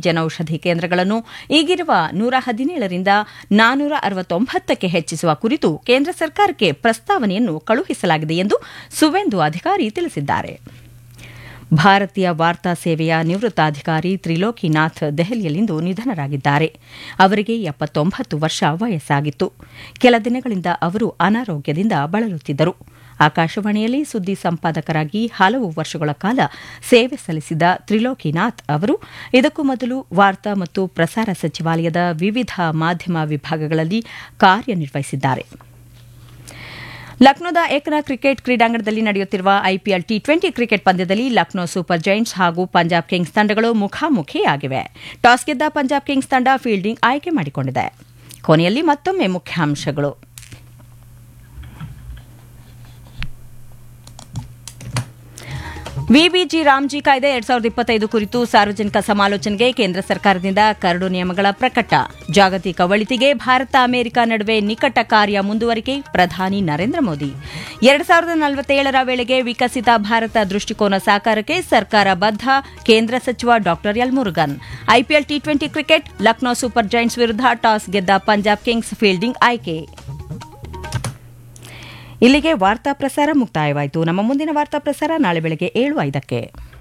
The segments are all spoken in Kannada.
ಜನೌಷಧಿ ಕೇಂದ್ರಗಳನ್ನು ಈಗಿರುವ ನೂರ ಹದಿನೇಳರಿಂದ ನಾನೂರ ಅರವತ್ತೊಂಬತ್ತಕ್ಕೆ ಹೆಚ್ಚಿಸುವ ಕುರಿತು ಕೇಂದ್ರ ಸರ್ಕಾರಕ್ಕೆ ಪ್ರಸ್ತಾವನೆಯನ್ನು ಕಳುಹಿಸಲಾಗಿದೆ ಎಂದು ಸುವೇಂದು ಅಧಿಕಾರಿ ತಿಳಿಸಿದ್ದಾರೆ ಭಾರತೀಯ ವಾರ್ತಾ ಸೇವೆಯ ನಿವೃತ್ತ ಅಧಿಕಾರಿ ತ್ರಿಲೋಕಿನಾಥ್ ದೆಹಲಿಯಲ್ಲಿಂದು ನಿಧನರಾಗಿದ್ದಾರೆ ಅವರಿಗೆ ಎಪ್ಪತ್ತೊಂಬತ್ತು ವರ್ಷ ವಯಸ್ಸಾಗಿತ್ತು ಕೆಲ ದಿನಗಳಿಂದ ಅವರು ಅನಾರೋಗ್ಯದಿಂದ ಬಳಲುತ್ತಿದ್ದರು ಆಕಾಶವಾಣಿಯಲ್ಲಿ ಸುದ್ದಿ ಸಂಪಾದಕರಾಗಿ ಹಲವು ವರ್ಷಗಳ ಕಾಲ ಸೇವೆ ಸಲ್ಲಿಸಿದ ತ್ರಿಲೋಕಿನಾಥ್ ಅವರು ಇದಕ್ಕೂ ಮೊದಲು ವಾರ್ತಾ ಮತ್ತು ಪ್ರಸಾರ ಸಚಿವಾಲಯದ ವಿವಿಧ ಮಾಧ್ಯಮ ವಿಭಾಗಗಳಲ್ಲಿ ಕಾರ್ಯನಿರ್ವಹಿಸಿದ್ದಾರೆ ಲಕ್ನೋದ ಏಕನಾ ಕ್ರಿಕೆಟ್ ಕ್ರೀಡಾಂಗಣದಲ್ಲಿ ನಡೆಯುತ್ತಿರುವ ಐಪಿಎಲ್ ಟಿ ಟ್ವೆಂಟಿ ಕ್ರಿಕೆಟ್ ಪಂದ್ಯದಲ್ಲಿ ಲಕ್ನೋ ಸೂಪರ್ ಜೈಂಟ್ಸ್ ಹಾಗೂ ಪಂಜಾಬ್ ಕಿಂಗ್ಸ್ ತಂಡಗಳು ಮುಖಾಮುಖಿಯಾಗಿವೆ ಟಾಸ್ ಗೆದ್ದ ಪಂಜಾಬ್ ಕಿಂಗ್ಸ್ ತಂಡ ಫೀಲ್ಡಿಂಗ್ ಆಯ್ಕೆ ಮಾಡಿಕೊಂಡಿದೆ ಕೊನೆಯಲ್ಲಿ ಮತ್ತೊಮ್ಮೆ ಮುಖ್ಯಾಂಶಗಳು ವಿಬಿಜಿ ರಾಮ್ಜಿ ಕಾಯ್ದೆ ಎರಡ್ ಸಾವಿರದ ಇಪ್ಪತ್ತೈದು ಕುರಿತು ಸಾರ್ವಜನಿಕ ಸಮಾಲೋಚನೆಗೆ ಕೇಂದ್ರ ಸರ್ಕಾರದಿಂದ ಕರಡು ನಿಯಮಗಳ ಪ್ರಕಟ ಜಾಗತಿಕ ಒಳಿತಿಗೆ ಭಾರತ ಅಮೆರಿಕ ನಡುವೆ ನಿಕಟ ಕಾರ್ಯ ಮುಂದುವರಿಕೆ ಪ್ರಧಾನಿ ನರೇಂದ್ರ ಮೋದಿ ಎರಡ್ ಸಾವಿರದ ನಲವತ್ತೇಳರ ವೇಳೆಗೆ ವಿಕಸಿತ ಭಾರತ ದೃಷ್ಟಿಕೋನ ಸಾಕಾರಕ್ಕೆ ಸರ್ಕಾರ ಬದ್ಧ ಕೇಂದ್ರ ಸಚಿವ ಡಾ L Murugan IPL T twenty cricket Lucknow super giants ವಿರುದ್ಧ ಟಾಸ್ ಗೆದ್ದ ಪಂಜಾಬ್ ಕಿಂಗ್ಸ್ ಫೀಲ್ಡಿಂಗ್ ಆಯ್ಕೆ ಇಲ್ಲಿಗೆ ವಾರ್ತಾ ಪ್ರಸಾರ ಮುಕ್ತಾಯವಾಯಿತು ನಮ್ಮ ಮುಂದಿನ ವಾರ್ತಾ ಪ್ರಸಾರ ನಾಳೆ ಬೆಳಗ್ಗೆ ಏಳು ಐದಕ್ಕೆ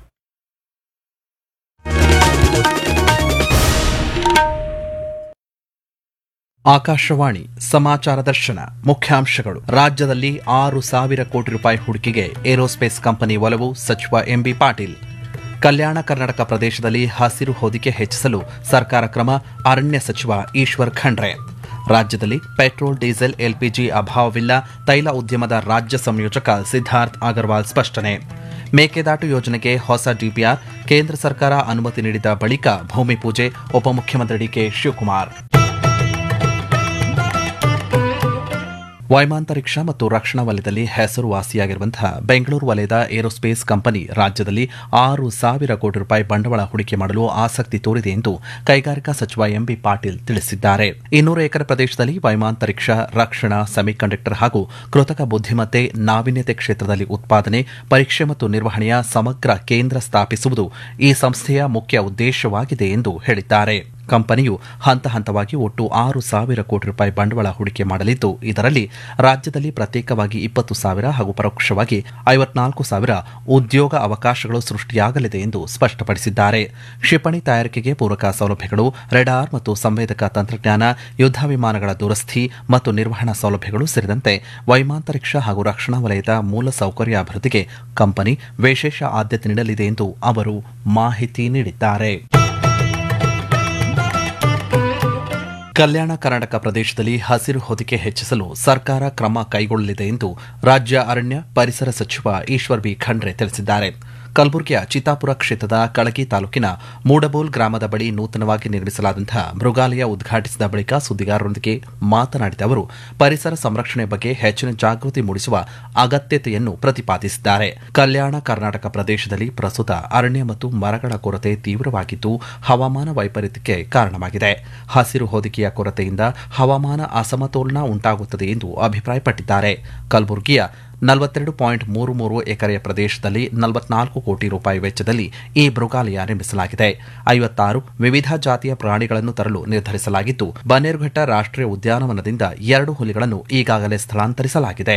ಆಕಾಶವಾಣಿ ಸಮಾಚಾರ ದರ್ಶನ ಮುಖ್ಯಾಂಶಗಳು ರಾಜ್ಯದಲ್ಲಿ ಆರು ಸಾವಿರ ಕೋಟಿ ರೂಪಾಯಿ ಹೂಡಿಕೆಗೆ ಏರೋಸ್ಪೇಸ್ ಕಂಪನಿ ಒಲವು ಸಚಿವ ಎಂಬಿ ಪಾಟೀಲ್ ಕಲ್ಯಾಣ ಕರ್ನಾಟಕ ಪ್ರದೇಶದಲ್ಲಿ ಹಸಿರು ಹೊದಿಕೆ ಹೆಚ್ಚಿಸಲು ಸರ್ಕಾರ ಕ್ರಮ ಅರಣ್ಯ ಸಚಿವ ಈಶ್ವರ್ ಖಂಡ್ರೆ ರಾಜ್ಯದಲ್ಲಿ ಪೆಟ್ರೋಲ್ ಡೀಸೆಲ್ ಎಲ್ಪಿಜಿ ಅಭಾವವಿಲ್ಲ ತೈಲ ಉದ್ಯಮದ ರಾಜ್ಯ ಸಂಯೋಜಕ ಸಿದ್ಧಾರ್ಥ್ ಅಗರ್ವಾಲ್ ಸ್ಪಷ್ಟನೆ ಮೇಕೆದಾಟು ಯೋಜನೆಗೆ ಹೊಸ ಡಿಪಿಆರ್ ಕೇಂದ್ರ ಸರ್ಕಾರ ಅನುಮತಿ ನೀಡಿದ ಬಳಿಕ ಭೂಮಿ ಪೂಜೆ ಉಪಮುಖ್ಯಮಂತ್ರಿ ಡಿಕೆ ಶಿವಕುಮಾರ್ ವೈಮಾಂತರಿಕ್ಷ ಮತ್ತು ರಕ್ಷಣಾ ವಲಯದಲ್ಲಿ ಹೆಸರುವಾಸಿಯಾಗಿರುವಂತಹ ಬೆಂಗಳೂರು ವಲಯದ ಏರೋಸ್ಪೇಸ್ ಕಂಪನಿ ರಾಜ್ಯದಲ್ಲಿ ಆರು ಸಾವಿರ ಕೋಟಿ ರೂಪಾಯಿ ಬಂಡವಾಳ ಹೂಡಿಕೆ ಮಾಡಲು ಆಸಕ್ತಿ ತೋರಿದೆ ಎಂದು ಕೈಗಾರಿಕಾ ಸಚಿವ ಎಂಬಿ ಪಾಟೀಲ್ ತಿಳಿಸಿದ್ದಾರೆ ಇನ್ನೂರು ಎಕರೆ ಪ್ರದೇಶದಲ್ಲಿ ವೈಮಾಂತರಿಕ್ಷ ರಕ್ಷಣಾ ಸೆಮಿಕಂಡಕ್ಟರ್ ಹಾಗೂ ಕೃತಕ ಬುದ್ಧಿಮತ್ತೆ ನಾವೀನ್ಯತೆ ಕ್ಷೇತ್ರದಲ್ಲಿ ಉತ್ಪಾದನೆ ಪರೀಕ್ಷೆ ಮತ್ತು ನಿರ್ವಹಣೆಯ ಸಮಗ್ರ ಕೇಂದ್ರ ಸ್ಥಾಪಿಸುವುದು ಈ ಸಂಸ್ಥೆಯ ಮುಖ್ಯ ಉದ್ದೇಶವಾಗಿದೆ ಎಂದು ಹೇಳಿದ್ದಾರೆ ಕಂಪನಿಯು ಹಂತ ಹಂತವಾಗಿ ಒಟ್ಟು ಆರು ಸಾವಿರ ಕೋಟಿ ರೂಪಾಯಿ ಬಂಡವಾಳ ಹೂಡಿಕೆ ಮಾಡಲಿದ್ದು ಇದರಲ್ಲಿ ರಾಜ್ಯದಲ್ಲಿ ಪ್ರತ್ಯೇಕವಾಗಿ ಇಪ್ಪತ್ತು ಸಾವಿರ ಹಾಗೂ ಪರೋಕ್ಷವಾಗಿ ಐವತ್ನಾಲ್ಕು ಸಾವಿರ ಉದ್ಯೋಗ ಅವಕಾಶಗಳು ಸೃಷ್ಟಿಯಾಗಲಿದೆ ಎಂದು ಸ್ಪಷ್ಟಪಡಿಸಿದ್ದಾರೆ ಕ್ಷಿಪಣಿ ತಯಾರಿಕೆಗೆ ಪೂರಕ ಸೌಲಭ್ಯಗಳು ರೆಡಾರ್ ಮತ್ತು ಸಂವೇದಕ ತಂತ್ರಜ್ಞಾನ ಯುದ್ಧ ವಿಮಾನಗಳ ದುರಸ್ತಿ ಮತ್ತು ನಿರ್ವಹಣಾ ಸೌಲಭ್ಯಗಳು ಸೇರಿದಂತೆ ವೈಮಾಂತರಿಕ್ಷ ಹಾಗೂ ರಕ್ಷಣಾ ವಲಯದ ಮೂಲ ಸೌಕರ್ಯ ಅಭಿವೃದ್ಧಿಗೆ ಕಂಪನಿ ವಿಶೇಷ ಆದ್ಯತೆ ನೀಡಲಿದೆ ಎಂದು ಅವರು ಮಾಹಿತಿ ನೀಡಿದ್ದಾರೆ ಕಲ್ಯಾಣ ಕರ್ನಾಟಕ ಪ್ರದೇಶದಲ್ಲಿ ಹಸಿರು ಹೊದಿಕೆ ಹೆಚ್ಚಿಸಲು ಸರ್ಕಾರ ಕ್ರಮ ಕೈಗೊಳ್ಳಲಿದೆ ಎಂದು ರಾಜ್ಯ ಅರಣ್ಯ ಪರಿಸರ ಸಚಿವ ಈಶ್ವರ್ ಬಿ ಖಂಡ್ರೆ ತಿಳಿಸಿದ್ದಾರೆ ಕಲಬುರಗಿಯ ಚಿತ್ತಾಪುರ ಕ್ಷೇತ್ರದ ಕಳಗಿ ತಾಲೂಕಿನ ಮೂಡಬೋಲ್ ಗ್ರಾಮದ ಬಳಿ ನೂತನವಾಗಿ ನಿರ್ಮಿಸಲಾದಂತಹ ಮೃಗಾಲಯ ಉದ್ಘಾಟಿಸಿದ ಬಳಿಕ ಸುದ್ದಿಗಾರರೊಂದಿಗೆ ಮಾತನಾಡಿದ ಅವರು ಪರಿಸರ ಸಂರಕ್ಷಣೆ ಬಗ್ಗೆ ಹೆಚ್ಚಿನ ಜಾಗೃತಿ ಮೂಡಿಸುವ ಅಗತ್ಯತೆಯನ್ನು ಪ್ರತಿಪಾದಿಸಿದ್ದಾರೆ ಕಲ್ಯಾಣ ಕರ್ನಾಟಕ ಪ್ರದೇಶದಲ್ಲಿ ಪ್ರಸ್ತುತ ಅರಣ್ಯ ಮತ್ತು ಮರಗಳ ಕೊರತೆ ತೀವ್ರವಾಗಿದ್ದು ಹವಾಮಾನ ವೈಪರೀತ್ಯಕ್ಕೆ ಕಾರಣವಾಗಿದೆ ಹಸಿರು ಹೊದಿಕೆಯ ಕೊರತೆಯಿಂದ ಹವಾಮಾನ ಅಸಮತೋಲನ ಉಂಟಾಗುತ್ತದೆ ಎಂದು ಅಭಿಪ್ರಾಯಪಟ್ಟಿದ್ದಾರೆ ಕಲಬುರಗಿಯ ನಲವತ್ತೆರಡು ಪಾಯಿಂಟ್ ಮೂರು ಮೂರು ಎಕರೆಯ ಪ್ರದೇಶದಲ್ಲಿ ನಲವತ್ನಾಲ್ಕು ಕೋಟಿ ರೂಪಾಯಿ ವೆಚ್ಚದಲ್ಲಿ ಈ ಮೃಗಾಲಯ ನಿರ್ಮಿಸಲಾಗಿದೆ ಐವತ್ತಾರು ವಿವಿಧ ಜಾತಿಯ ಪ್ರಾಣಿಗಳನ್ನು ತರಲು ನಿರ್ಧರಿಸಲಾಗಿದ್ದು ಬನ್ನೇರುಘಟ್ಟ ರಾಷ್ಟ್ರೀಯ ಉದ್ಯಾನವನದಿಂದ ಎರಡು ಹುಲಿಗಳನ್ನು ಈಗಾಗಲೇ ಸ್ಥಳಾಂತರಿಸಲಾಗಿದೆ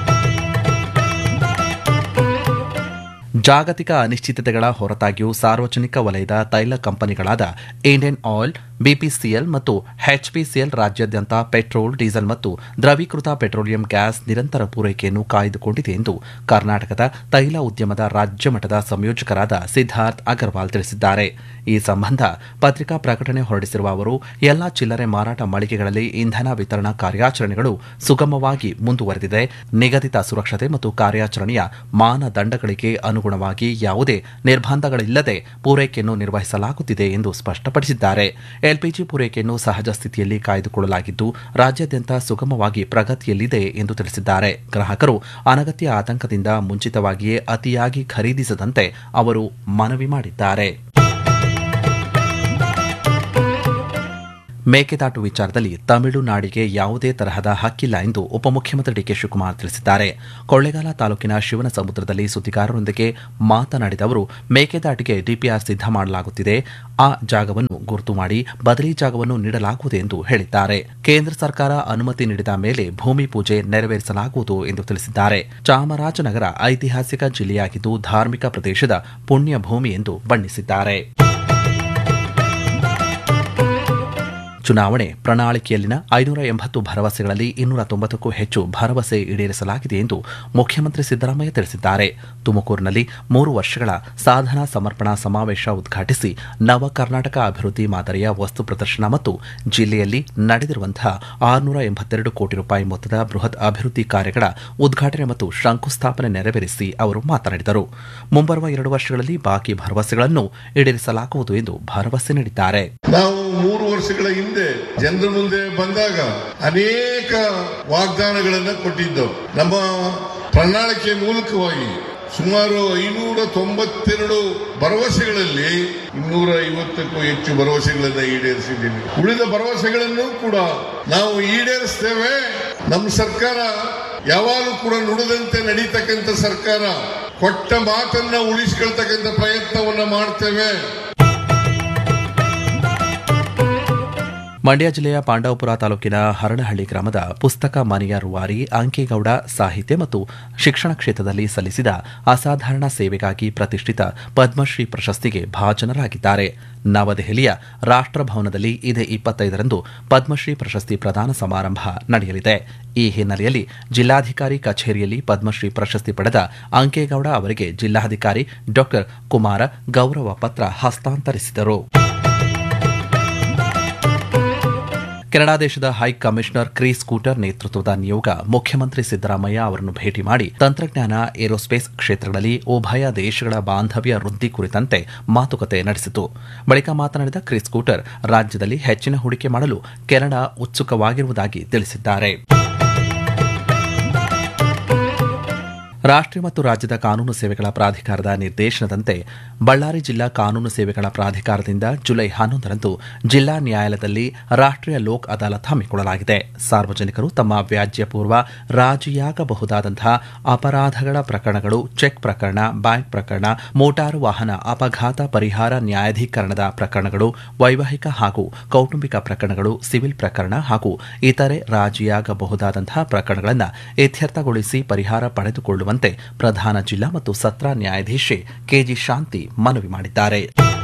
ಜಾಗತಿಕ ಅನಿಶ್ಚಿತತೆಗಳ ಹೊರತಾಗಿಯೂ ಸಾರ್ವಜನಿಕ ವಲಯದ ತೈಲ ಕಂಪನಿಗಳಾದ ಇಂಡಿಯನ್ ಆಯಿಲ್ ಬಿಪಿಸಿಎಲ್ ಮತ್ತು ಎಚ್ಪಿಸಿಎಲ್ ರಾಜ್ಯಾದ್ಯಂತ ಪೆಟ್ರೋಲ್ ಡೀಸೆಲ್ ಮತ್ತು ದ್ರವೀಕೃತ ಪೆಟ್ರೋಲಿಯಂ ಗ್ಯಾಸ್ ನಿರಂತರ ಪೂರೈಕೆಯನ್ನು ಕಾಯ್ದುಕೊಂಡಿದೆ ಎಂದು ಕರ್ನಾಟಕದ ತೈಲ ಉದ್ಯಮದ ರಾಜ್ಯ ಮಟ್ಟದ ಸಂಯೋಜಕರಾದ ಸಿದ್ಧಾರ್ಥ್ ಅಗರ್ವಾಲ್ ತಿಳಿಸಿದ್ದಾರೆ ಈ ಸಂಬಂಧ ಪತ್ರಿಕಾ ಪ್ರಕಟಣೆ ಹೊರಡಿಸಿರುವ ಅವರು ಎಲ್ಲಾ ಚಿಲ್ಲರೆ ಮಾರಾಟ ಮಳಿಗೆಗಳಲ್ಲಿ ಇಂಧನ ವಿತರಣಾ ಕಾರ್ಯಾಚರಣೆಗಳು ಸುಗಮವಾಗಿ ಮುಂದುವರೆದಿದೆ ನಿಗದಿತ ಸುರಕ್ಷತೆ ಮತ್ತು ಕಾರ್ಯಾಚರಣೆಯ ಮಾನದಂಡಗಳಿಗೆ ಅನುಗುಣವಾಗಿ ಯಾವುದೇ ನಿರ್ಬಂಧಗಳಿಲ್ಲದೆ ಪೂರೈಕೆಯನ್ನು ನಿರ್ವಹಿಸಲಾಗುತ್ತಿದೆ ಎಂದು ಸ್ಪಷ್ಟಪಡಿಸಿದ್ದಾರೆ ಎಲ್ಪಿಜಿ ಪೂರೈಕೆಯನ್ನು ಸಹಜ ಸ್ಥಿತಿಯಲ್ಲಿ ಕಾಯ್ದುಕೊಳ್ಳಲಾಗಿದ್ದು ರಾಜ್ಯಾದ್ಯಂತ ಸುಗಮವಾಗಿ ಪ್ರಗತಿಯಲ್ಲಿದೆ ಎಂದು ತಿಳಿಸಿದ್ದಾರೆ ಗ್ರಾಹಕರು ಅನಗತ್ಯ ಆತಂಕದಿಂದ ಮುಂಚಿತವಾಗಿಯೇ ಅತಿಯಾಗಿ ಖರೀದಿಸದಂತೆ ಅವರು ಮನವಿ ಮಾಡಿದ್ದಾರೆ ಮೇಕೆದಾಟು ವಿಚಾರದಲ್ಲಿ ತಮಿಳುನಾಡಿಗೆ ಯಾವುದೇ ತರಹದ ಹಕ್ಕಿಲ್ಲ ಎಂದು ಉಪಮುಖ್ಯಮಂತ್ರಿ ಡಿಕೆ ಶಿವಕುಮಾರ್ ತಿಳಿಸಿದ್ದಾರೆ ಕೊಳ್ಳೇಗಾಲ ತಾಲೂಕಿನ ಶಿವನ ಸಮುದ್ರದಲ್ಲಿ ಸುದ್ದಿಗಾರರೊಂದಿಗೆ ಮಾತನಾಡಿದ ಅವರು ಮೇಕೆದಾಟಿಗೆ ಡಿಪಿಆರ್ ಸಿದ್ಧ ಮಾಡಲಾಗುತ್ತಿದೆ ಆ ಜಾಗವನ್ನು ಗುರುತು ಮಾಡಿ ಬದಲಿ ಜಾಗವನ್ನು ನೀಡಲಾಗುವುದು ಎಂದು ಹೇಳಿದ್ದಾರೆ ಕೇಂದ್ರ ಸರ್ಕಾರ ಅನುಮತಿ ನೀಡಿದ ಮೇಲೆ ಭೂಮಿ ಪೂಜೆ ನೆರವೇರಿಸಲಾಗುವುದು ಎಂದು ತಿಳಿಸಿದ್ದಾರೆ ಚಾಮರಾಜನಗರ ಐತಿಹಾಸಿಕ ಜಿಲ್ಲೆಯಾಗಿದ್ದು ಧಾರ್ಮಿಕ ಪ್ರದೇಶದ ಪುಣ್ಯ ಭೂಮಿ ಎಂದು ಬಣ್ಣಿಸಿದ್ದಾರೆ ಚುನಾವಣೆ ಪ್ರಣಾಳಿಕೆಯಲ್ಲಿನ ಐನೂರ ಎಂಬತ್ತು ಭರವಸೆಗಳಲ್ಲಿ ಇನ್ನೂರ ತೊಂಬತ್ತಕ್ಕೂ ಹೆಚ್ಚು ಭರವಸೆ ಈಡೇರಿಸಲಾಗಿದೆ ಎಂದು ಮುಖ್ಯಮಂತ್ರಿ ಸಿದ್ದರಾಮಯ್ಯ ತಿಳಿಸಿದ್ದಾರೆ ತುಮಕೂರಿನಲ್ಲಿ ಮೂರು ವರ್ಷಗಳ ಸಾಧನಾ ಸಮರ್ಪಣಾ ಸಮಾವೇಶ ಉದ್ಘಾಟಿಸಿ ನವ ಕರ್ನಾಟಕ ಅಭಿವೃದ್ಧಿ ಮಾದರಿಯ ವಸ್ತು ಪ್ರದರ್ಶನ ಮತ್ತು ಜಿಲ್ಲೆಯಲ್ಲಿ ನಡೆದಿರುವಂತಹ ಆರುನೂರ ಎಂಬತ್ತೆರಡು ಕೋಟಿ ರೂಪಾಯಿ ಮೊತ್ತದ ಬೃಹತ್ ಅಭಿವೃದ್ಧಿ ಕಾರ್ಯಗಳ ಉದ್ಘಾಟನೆ ಮತ್ತು ಶಂಕುಸ್ಥಾಪನೆ ನೆರವೇರಿಸಿ ಅವರು ಮಾತನಾಡಿದರು ಮುಂಬರುವ ಎರಡು ವರ್ಷಗಳಲ್ಲಿ ಬಾಕಿ ಭರವಸೆಗಳನ್ನು ಈಡೇರಿಸಲಾಗುವುದು ಎಂದು ಭರವಸೆ ನೀಡಿದ್ದಾರೆ ನಾವು ಮೂರು ವರ್ಷಗಳ ಹಿಂದೆ ಜನರ ಮುಂದೆ ಬಂದಾಗ ಅನೇಕ ವಾಗ್ದಾನಗಳನ್ನ ಕೊಟ್ಟಿದ್ದವು ನಮ್ಮ ಪ್ರಣಾಳಿಕೆ ಮೂಲಕವಾಗಿ ಸುಮಾರು ಐನೂರ ತೊಂಬತ್ತೆರಡು ಭರವಸೆಗಳಲ್ಲಿ ಇನ್ನೂರ ಐವತ್ತಕ್ಕೂ ಹೆಚ್ಚು ಭರವಸೆಗಳನ್ನ ಈಡೇರಿಸಿದ್ದೀವಿ ಉಳಿದ ಭರವಸೆಗಳನ್ನು ಕೂಡ ನಾವು ಈಡೇರಿಸ್ತೇವೆ ನಮ್ಮ ಸರ್ಕಾರ ಯಾವಾಗಲೂ ಕೂಡ ನುಡಿದಂತೆ ನಡೀತಕ್ಕಂಥ ಸರ್ಕಾರ ಕೊಟ್ಟ ಮಾತನ್ನ ಉಳಿಸ್ಕೊಳ್ತಕ್ಕಂಥ ಪ್ರಯತ್ನವನ್ನ ಮಾಡ್ತೇವೆ ಮಂಡ್ಯ ಜಿಲ್ಲೆಯ ಪಾಂಡವಪುರ ತಾಲೂಕಿನ ಹರಳಹಳ್ಳಿ ಗ್ರಾಮದ ಪುಸ್ತಕ ಮನೆಯ ರೂವಾರಿ ಅಂಕೇಗೌಡ ಸಾಹಿತ್ಯ ಮತ್ತು ಶಿಕ್ಷಣ ಕ್ಷೇತ್ರದಲ್ಲಿ ಸಲ್ಲಿಸಿದ ಅಸಾಧಾರಣ ಸೇವೆಗಾಗಿ ಪ್ರತಿಷ್ಠಿತ ಪದ್ಮಶ್ರೀ ಪ್ರಶಸ್ತಿಗೆ ಭಾಜನರಾಗಿದ್ದಾರೆ ನವದೆಹಲಿಯ ರಾಷ್ಟ್ರಭವನದಲ್ಲಿ ಇದೇ ಇಪ್ಪತ್ತೈದರಂದು ಪದ್ಮಶ್ರೀ ಪ್ರಶಸ್ತಿ ಪ್ರದಾನ ಸಮಾರಂಭ ನಡೆಯಲಿದೆ ಈ ಹಿನ್ನೆಲೆಯಲ್ಲಿ ಜಿಲ್ಲಾಧಿಕಾರಿ ಕಚೇರಿಯಲ್ಲಿ ಪದ್ಮಶ್ರೀ ಪ್ರಶಸ್ತಿ ಪಡೆದ ಅಂಕೇಗೌಡ ಅವರಿಗೆ ಜಿಲ್ಲಾಧಿಕಾರಿ ಡಾ ಕುಮಾರ ಗೌರವ ಪತ್ರ ಹಸ್ತಾಂತರಿಸಿದರು ಕೆನಡಾ ದೇಶದ ಹೈ ಕಮಿಷನರ್ ಕ್ರೀಸ್ ಸ್ಕೂಟರ್ ನೇತೃತ್ವದ ನಿಯೋಗ ಮುಖ್ಯಮಂತ್ರಿ ಸಿದ್ದರಾಮಯ್ಯ ಅವರನ್ನು ಭೇಟಿ ಮಾಡಿ ತಂತ್ರಜ್ಞಾನ ಏರೋಸ್ಪೇಸ್ ಕ್ಷೇತ್ರಗಳಲ್ಲಿ ಉಭಯ ದೇಶಗಳ ಬಾಂಧವ್ಯ ವೃದ್ಧಿ ಕುರಿತಂತೆ ಮಾತುಕತೆ ನಡೆಸಿತು ಬಳಿಕ ಮಾತನಾಡಿದ ಕ್ರೀಸ್ ಸ್ಕೂಟರ್ ರಾಜ್ಯದಲ್ಲಿ ಹೆಚ್ಚಿನ ಹೂಡಿಕೆ ಮಾಡಲು ಕೆನಡಾ ಉತ್ಸುಕವಾಗಿರುವುದಾಗಿ ತಿಳಿಸಿದ್ದಾರೆ ರಾಷ್ಟ್ರೀಯ ಮತ್ತು ರಾಜ್ಯದ ಕಾನೂನು ಸೇವೆಗಳ ಪ್ರಾಧಿಕಾರದ ನಿರ್ದೇಶನದಂತೆ ಬಳ್ಳಾರಿ ಜಿಲ್ಲಾ ಕಾನೂನು ಸೇವೆಗಳ ಪ್ರಾಧಿಕಾರದಿಂದ ಜುಲೈ ಹನ್ನೊಂದರಂದು ಜಿಲ್ಲಾ ನ್ಯಾಯಾಲಯದಲ್ಲಿ ರಾಷ್ಟ್ರೀಯ ಲೋಕ್ ಅದಾಲತ್ ಹಮ್ಮಿಕೊಳ್ಳಲಾಗಿದೆ ಸಾರ್ವಜನಿಕರು ತಮ್ಮ ವ್ಯಾಜ್ಯ ಪೂರ್ವ ರಾಜಿಯಾಗಬಹುದಾದಂತಹ ಅಪರಾಧಗಳ ಪ್ರಕರಣಗಳು ಚೆಕ್ ಪ್ರಕರಣ ಬ್ಯಾಂಕ್ ಪ್ರಕರಣ ಮೋಟಾರು ವಾಹನ ಅಪಘಾತ ಪರಿಹಾರ ನ್ಯಾಯಾಧೀಕರಣದ ಪ್ರಕರಣಗಳು ವೈವಾಹಿಕ ಹಾಗೂ ಕೌಟುಂಬಿಕ ಪ್ರಕರಣಗಳು ಸಿವಿಲ್ ಪ್ರಕರಣ ಹಾಗೂ ಇತರೆ ರಾಜಿಯಾಗಬಹುದಾದಂತಹ ಪ್ರಕರಣಗಳನ್ನು ಇತ್ಯರ್ಥಗೊಳಿಸಿ ಪರಿಹಾರ ಪಡೆದುಕೊಳ್ಳುವಂತೆ ಪ್ರಧಾನ ಜಿಲ್ಲಾ ಮತ್ತು ಸತ್ರ ನ್ಯಾಯಾಧೀಶೆ ಕೆಜಿ ಶಾಂತಿ ಮನವಿ ಮಾಡಿದ್ದಾರೆ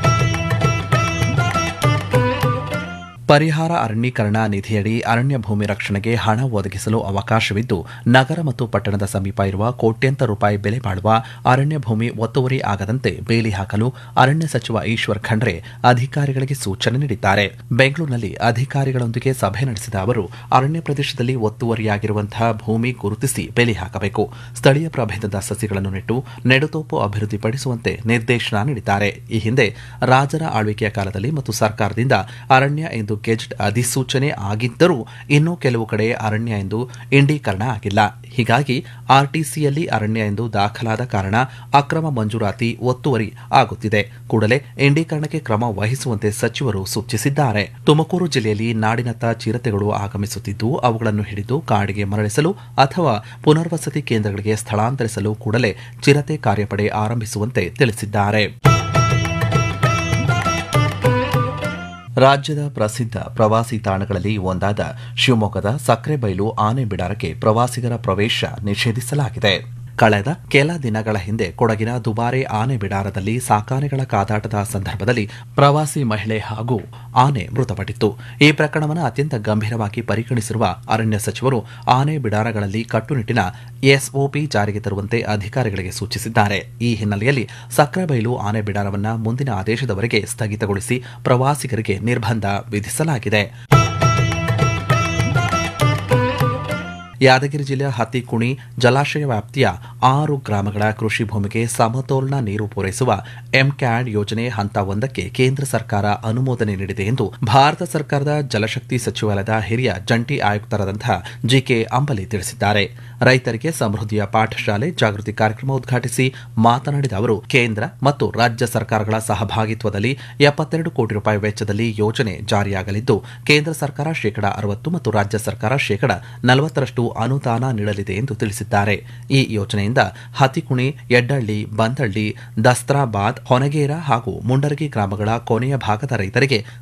ಪರಿಹಾರ ಅರಣ್ಯೀಕರಣ ನಿಧಿಯಡಿ ಅರಣ್ಯ ಭೂಮಿ ರಕ್ಷಣೆಗೆ ಹಣ ಒದಗಿಸಲು ಅವಕಾಶವಿದ್ದು ನಗರ ಮತ್ತು ಪಟ್ಟಣದ ಸಮೀಪ ಇರುವ ಕೋಟ್ಯಂತರ ರೂಪಾಯಿ ಬೆಲೆ ಬಾಳುವ ಅರಣ್ಯ ಭೂಮಿ ಒತ್ತುವರಿ ಆಗದಂತೆ ಬೇಲಿ ಹಾಕಲು ಅರಣ್ಯ ಸಚಿವ ಈಶ್ವರ್ ಖಂಡ್ರೆ ಅಧಿಕಾರಿಗಳಿಗೆ ಸೂಚನೆ ನೀಡಿದ್ದಾರೆ ಬೆಂಗಳೂರಿನಲ್ಲಿ ಅಧಿಕಾರಿಗಳೊಂದಿಗೆ ಸಭೆ ನಡೆಸಿದ ಅವರು ಅರಣ್ಯ ಪ್ರದೇಶದಲ್ಲಿ ಒತ್ತುವರಿಯಾಗಿರುವಂತಹ ಭೂಮಿ ಗುರುತಿಸಿ ಬೇಲಿ ಹಾಕಬೇಕು ಸ್ಥಳೀಯ ಪ್ರಭೇದದ ಸಸಿಗಳನ್ನು ನೆಟ್ಟು ನೆಡುತೋಪು ಅಭಿವೃದ್ಧಿಪಡಿಸುವಂತೆ ನಿರ್ದೇಶನ ನೀಡಿದ್ದಾರೆ ಈ ಹಿಂದೆ ರಾಜರ ಆಳ್ವಿಕೆಯ ಕಾಲದಲ್ಲಿ ಮತ್ತು ಸರ್ಕಾರದಿಂದ ಅರಣ್ಯ ಎಂದು ಗೆಜೆಟ್ ಅಧಿಸೂಚನೆ ಆಗಿದ್ದರೂ ಇನ್ನೂ ಕೆಲವು ಕಡೆ ಅರಣ್ಯ ಎಂದು ಇಂಡೀಕರಣ ಆಗಿಲ್ಲ ಹೀಗಾಗಿ ಆರ್ಟಿಸಿಯಲ್ಲಿ ಅರಣ್ಯ ಎಂದು ದಾಖಲಾದ ಕಾರಣ ಅಕ್ರಮ ಮಂಜೂರಾತಿ ಒತ್ತುವರಿ ಆಗುತ್ತಿದೆ ಕೂಡಲೇ ಇಂಡೀಕರಣಕ್ಕೆ ಕ್ರಮ ವಹಿಸುವಂತೆ ಸಚಿವರು ಸೂಚಿಸಿದ್ದಾರೆ ತುಮಕೂರು ಜಿಲ್ಲೆಯಲ್ಲಿ ನಾಡಿನತ್ತ ಚಿರತೆಗಳು ಆಗಮಿಸುತ್ತಿದ್ದು ಅವುಗಳನ್ನು ಹಿಡಿದು ಕಾಡಿಗೆ ಮರಳಿಸಲು ಅಥವಾ ಪುನರ್ವಸತಿ ಕೇಂದ್ರಗಳಿಗೆ ಸ್ಥಳಾಂತರಿಸಲು ಕೂಡಲೇ ಚಿರತೆ ಕಾರ್ಯಪಡೆ ಆರಂಭಿಸುವಂತೆ ತಿಳಿಸಿದ್ದಾರೆ ರಾಜ್ಯದ ಪ್ರಸಿದ್ಧ ಪ್ರವಾಸಿ ತಾಣಗಳಲ್ಲಿ ಒಂದಾದ ಶಿವಮೊಗ್ಗದ ಸಕ್ರೆಬೈಲು ಆನೆ ಬಿಡಾರಕ್ಕೆ ಪ್ರವಾಸಿಗರ ಪ್ರವೇಶ ನಿಷೇಧಿಸಲಾಗಿದೆ ಕಳೆದ ಕೆಲ ದಿನಗಳ ಹಿಂದೆ ಕೊಡಗಿನ ದುಬಾರೆ ಆನೆ ಬಿಡಾರದಲ್ಲಿ ಸಾಕಾನೆಗಳ ಕಾದಾಟದ ಸಂದರ್ಭದಲ್ಲಿ ಪ್ರವಾಸಿ ಮಹಿಳೆ ಹಾಗೂ ಆನೆ ಮೃತಪಟ್ಟಿತ್ತು ಈ ಪ್ರಕರಣವನ್ನು ಅತ್ಯಂತ ಗಂಭೀರವಾಗಿ ಪರಿಗಣಿಸಿರುವ ಅರಣ್ಯ ಸಚಿವರು ಆನೆ ಬಿಡಾರಗಳಲ್ಲಿ ಕಟ್ಟುನಿಟ್ಟಿನ ಎಸ್ಒಪಿ ಜಾರಿಗೆ ತರುವಂತೆ ಅಧಿಕಾರಿಗಳಿಗೆ ಸೂಚಿಸಿದ್ದಾರೆ ಈ ಹಿನ್ನೆಲೆಯಲ್ಲಿ ಸಕ್ರೆಬೈಲು ಆನೆ ಬಿಡಾರವನ್ನು ಮುಂದಿನ ಆದೇಶದವರೆಗೆ ಸ್ಥಗಿತಗೊಳಿಸಿ ಪ್ರವಾಸಿಗರಿಗೆ ನಿರ್ಬಂಧ ವಿಧಿಸಲಾಗಿದೆ ಯಾದಗಿರಿ ಜಿಲ್ಲೆಯ ಹತ್ತಿಕುಣಿ ಜಲಾಶಯ ವ್ಯಾಪ್ತಿಯ ಆರು ಗ್ರಾಮಗಳ ಕೃಷಿ ಭೂಮಿಗೆ ಸಮತೋಲನ ನೀರು ಪೂರೈಸುವ ಎಂಕ್ಯಾಡ್ ಯೋಜನೆ ಹಂತ ಒಂದಕ್ಕೆ ಕೇಂದ್ರ ಸರ್ಕಾರ ಅನುಮೋದನೆ ನೀಡಿದೆ ಎಂದು ಭಾರತ ಸರ್ಕಾರದ ಜಲಶಕ್ತಿ ಸಚಿವಾಲಯದ ಹಿರಿಯ ಜಂಟಿ ಆಯುಕ್ತರಾದಂತಹ ಜಿಕೆ ಅಂಬಲಿ ತಿಳಿಸಿದ್ದಾರೆ ರೈತರಿಗೆ ಸಮೃದ್ಧಿಯ ಪಾಠಶಾಲೆ ಜಾಗೃತಿ ಕಾರ್ಯಕ್ರಮ ಉದ್ಘಾಟಿಸಿ ಮಾತನಾಡಿದ ಅವರು ಕೇಂದ್ರ ಮತ್ತು ರಾಜ್ಯ ಸರ್ಕಾರಗಳ ಸಹಭಾಗಿತ್ವದಲ್ಲಿ ಎಪ್ಪತ್ತೆರಡು ಕೋಟಿ ರೂಪಾಯಿ ವೆಚ್ಚದಲ್ಲಿ ಯೋಜನೆ ಜಾರಿಯಾಗಲಿದ್ದು ಕೇಂದ್ರ ಸರ್ಕಾರ ಶೇಕಡಾ ಅರವತ್ತು ಮತ್ತು ರಾಜ್ಯ ಸರ್ಕಾರ ಶೇಕಡಾ ನಲವತ್ತರಷ್ಟು ಅನುದಾನ ನೀಡಲಿದೆ ಎಂದು ತಿಳಿಸಿದ್ದಾರೆ ಈ ಯೋಜನೆಯಿಂದ ಹತಿಕುಣಿ ಯಡ್ಡಳ್ಳಿ ಬಂದಳ್ಳಿ ದಸ್ತ್ರಾಬಾದ್ ಹೊನಗೇರ ಹಾಗೂ ಮುಂಡರಗಿ ಗ್ರಾಮಗಳ ಕೊನೆಯ ಭಾಗದ ರೈತರಿಗೆ